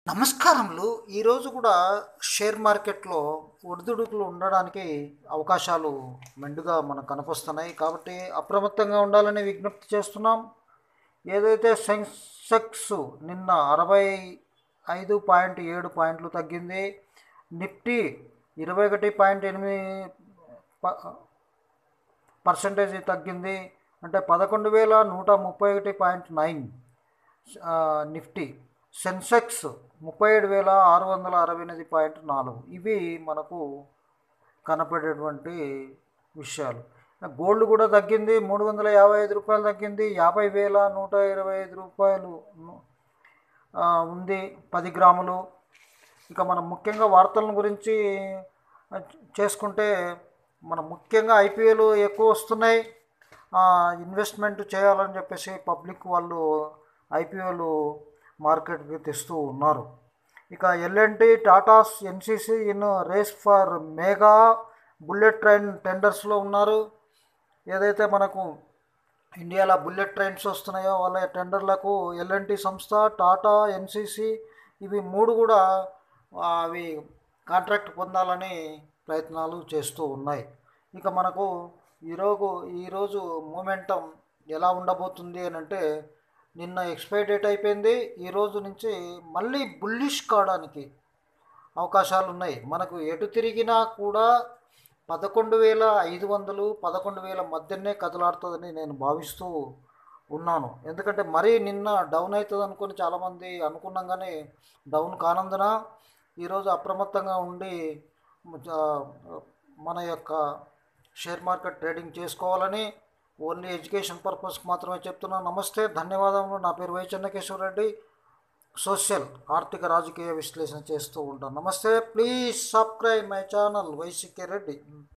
నమస్కారములు ఈరోజు కూడా షేర్ మార్కెట్లో ఒడిదుడుకులు ఉండడానికి అవకాశాలు మెండుగా మనకు కనిపిస్తున్నాయి కాబట్టి అప్రమత్తంగా ఉండాలని విజ్ఞప్తి చేస్తున్నాం ఏదైతే సెన్సెక్స్ నిన్న అరవై ఐదు పాయింట్ ఏడు పాయింట్లు తగ్గింది నిఫ్టీ ఇరవై ఒకటి పాయింట్ ఎనిమిది ప- పర్సంటేజ్ తగ్గింది అంటే పదకొండు వేల నూట ముప్పై ఒకటి పాయింట్ నైన్ నిఫ్టీ సెన్సెక్స్ ముప్పై ఏడు వేల ఆరు వందల అరవై ఎనిమిది పాయింట్ నాలుగు ఇవి మనకు కనపడేటువంటి విషయాలు గోల్డ్ కూడా తగ్గింది మూడు వందల యాభై ఐదు రూపాయలు తగ్గింది యాభై వేల నూట ఇరవై ఐదు రూపాయలు ఆ, ఉంది పది గ్రాములు ఇక మనం ముఖ్యంగా వార్తల గురించి ఆ, చేసుకుంటే మనం ముఖ్యంగా ఐపీఎల్ ఎక్కువ వస్తున్నాయి ఆ, ఇన్వెస్ట్మెంట్ చేయాలని చెప్పేసి పబ్లిక్ వాళ్ళు ఐపీఎల్ మార్కెట్కి తెస్తూ ఉన్నారు ఇక LNT Tatas NCC in race for mega bullet train టెండర్స్లో ఉన్నారు ఏదైతే మనకు ఇండియాలో బుల్లెట్ ట్రైన్స్ వస్తున్నాయో వాళ్ళ టెండర్లకు ఎల్ఎన్టీ సంస్థ టాటా ఎన్సీసీ ఇవి మూడు కూడా ఆ, అవి కాంట్రాక్ట్ పొందాలని ప్రయత్నాలు చేస్తూ ఉన్నాయి ఇక మనకు ఈరోజు ఈరోజు మూమెంటం ఎలా ఉండబోతుంది అని అంటే నిన్న ఎక్స్పైర్ డేట్ అయిపోయింది ఈ రోజు నుంచి మళ్ళీ బుల్లిష్ కావడానికి అవకాశాలు ఉన్నాయి మనకు ఎటు తిరిగినా కూడా పదకొండు వేల ఐదు వందలు పదకొండు వేల మధ్యనే కదలాడుతుందని నేను భావిస్తూ ఉన్నాను ఎందుకంటే మరీ నిన్న డౌన్ అవుతుంది అనుకుని చాలామంది అనుకున్నాం కానీ డౌన్ కానందున ఈరోజు అప్రమత్తంగా ఉండి ఆ, మన యొక్క షేర్ మార్కెట్ ట్రేడింగ్ చేసుకోవాలని ఓన్లీ ఎడ్యుకేషన్ పర్పస్కి మాత్రమే చెప్తున్నాను నమస్తే ధన్యవాదములు నా పేరు వై చెన్నకేశ్వర రెడ్డి సోషల్ ఆర్థిక రాజకీయ విశ్లేషణ చేస్తూ ఉంటాను నమస్తే please subscribe my channel YCK Reddy